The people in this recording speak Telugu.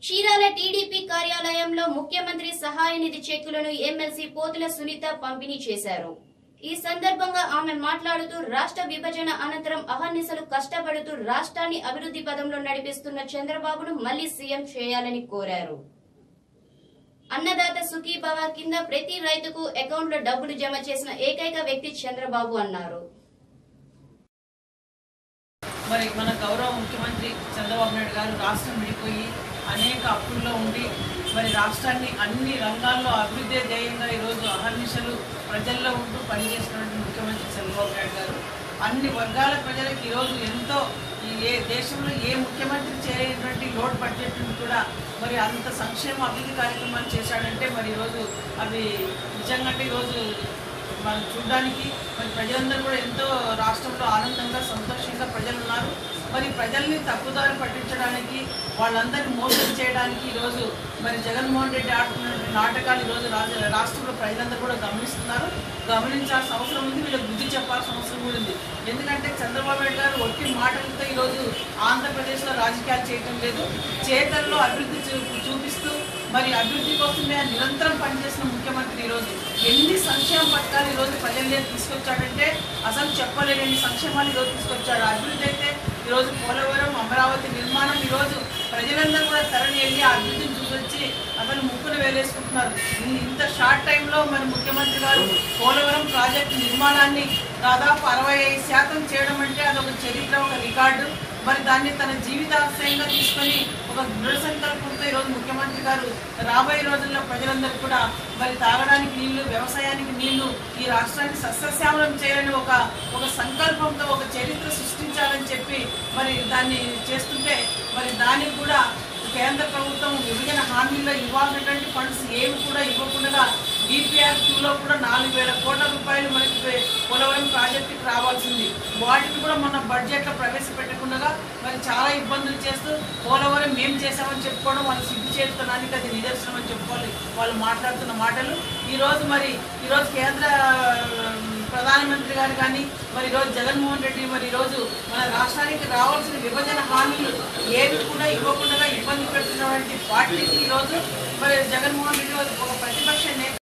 చీరాల టీడీపీ కార్యాలయంలో ముఖ్యమంత్రి సహాయ నిధి చెక్కులను ఎమ్మెల్సీ పోతుల సునీత పంపిణీ చేశారు ఈ సందర్భంగా ఆమె మాట్లాడుతూ రాష్ట్ర విభజన అనంతరం అహర్నిశలు కష్టపడుతూ రాష్ట్రాన్ని అభివృద్ధి పదంలో నడిపిస్తున్న చంద్రబాబును మళ్లీ సీఎం చేయాలని కోరారు అన్నదాత సుఖీభవ కింద ప్రతి రైతుకు అకౌంట్లో డబ్బులు జమ చేసిన ఏకైక వ్యక్తి చంద్రబాబు అన్నారు మరి మన గౌరవ ముఖ్యమంత్రి చంద్రబాబు నాయుడు గారు రాష్ట్రం విడిపోయి అనేక అప్పుల్లో ఉండి మరి రాష్ట్రాన్ని అన్ని రంగాల్లో అభివృద్ధి ధ్యేయంగా ఈరోజు అహర్నిశలు ప్రజల్లో ఉంటూ పనిచేస్తున్నటువంటి ముఖ్యమంత్రి చంద్రబాబు నాయుడు గారు అన్ని వర్గాల ప్రజలకు ఈరోజు ఎంతో ఈ ఏ దేశంలో ఏ ముఖ్యమంత్రి చేయనటువంటి లోడ్ బడ్జెట్ కూడా మరి అంత సంక్షేమ అభివృద్ధి కార్యక్రమాలు చేశాడంటే మరి ఈరోజు అవి నిజంగా అంటే ఈరోజు మనం చూడడానికి మరి ప్రజలందరూ కూడా ఎంతో రాష్ట్రంలో ఆనందంగా సంతోషంగా ప్రజలు ఉన్నారు మరి ప్రజల్ని తప్పుదారి పట్టించడానికి వాళ్ళందరినీ మోసం చేయడానికి ఈరోజు మరి జగన్మోహన్ రెడ్డి ఆడుతున్నటువంటి నాటకాలు ఈరోజు రాజ రాష్ట్రంలో ప్రజలందరూ కూడా గమనిస్తున్నారు గమనించాల్సిన అవసరం ఉంది వీళ్ళకి బుద్ధి చెప్పాల్సిన అవసరం కూడా ఉంది ఎందుకంటే చంద్రబాబు నాయుడు గారు ఒట్టి మాటలతో ఈరోజు ఆంధ్రప్రదేశ్లో రాజకీయాలు చేయటం లేదు చేతల్లో అభివృద్ధి చూ చూపిస్తూ మరి అభివృద్ధి కోసమే నిరంతరం పనిచేసిన ముఖ్యమంత్రి ఈరోజు ఎన్ని సంక్షేమ పథకాలు ఈరోజు ప్రజల్లో తీసుకొచ్చాడంటే అసలు చెప్పలేని సంక్షేమాలు ఈరోజు తీసుకొచ్చాడు అభివృద్ధి అయితే ఈరోజు పోలవరం అమరావతి నిర్మాణం ఈరోజు ప్రజలందరూ కూడా తరలి వెళ్ళి ఆ అభివృద్ధిని చూసొచ్చి అసలు ముక్కును వేలేసుకుంటున్నారు ఇన్ని- ఇంత షార్ట్ టైంలో మరి ముఖ్యమంత్రి గారు పోలవరం ప్రాజెక్టు నిర్మాణాన్ని దాదాపు అరవై ఐదు శాతం చేయడం అంటే అదొక చరిత్ర ఒక రికార్డు మరి దాన్ని తన జీవితాశయంగా తీసుకొని ఒక దృఢ సంకల్పంతో ఈరోజు ముఖ్యమంత్రి గారు రాబోయే రోజుల్లో ప్రజలందరూ కూడా మరి తాగడానికి నీళ్లు వ్యవసాయానికి నీళ్లు ఈ రాష్ట్రాన్ని సస్యశ్యామలం చేయాలని ఒక ఒక సంకల్పంతో ఒక చరిత్ర సృష్టించాలని చెప్పి మరి దాన్ని చేస్తుంటే మరి దానికి కూడా కేంద్ర ప్రభుత్వం విభజన హామీల్లో ఇవ్వాల్సినటువంటి ఫండ్స్ ఏవి కూడా ఇవ్వకుండా డిపిఆర్ టూలో కూడా నాలుగు వేల కోట్ల రూపాయలు మనకి పే- పోలవరం ప్రాజెక్టుకి రావాల్సింది వాటిని కూడా మన బడ్జెట్లో ప్రవేశపెట్టకుండా మరి చాలా ఇబ్బందులు చేస్తూ పోలవరం మేం చేసామని చెప్పుకోవడం వాళ్ళు సిగ్గు చేరుతనానికి అది నిదర్శనం అని చెప్పుకోవాలి వాళ్ళు మాట్లాడుతున్న మాటలు ఈరోజు మరి ఈరోజు కేంద్ర ఆ, ప్రధానమంత్రి గారు కానీ మరి ఈరోజు జగన్మోహన్ రెడ్డి మరి ఈరోజు మన రాష్ట్రానికి రావాల్సిన విభజన హామీలు ఏవి కూడా ఇవ్వకుండా ఇబ్బంది పెడుతున్నటువంటి పార్టీకి ఈరోజు మరి జగన్మోహన్ రెడ్డి ఒక ప్రతిపక్ష నేత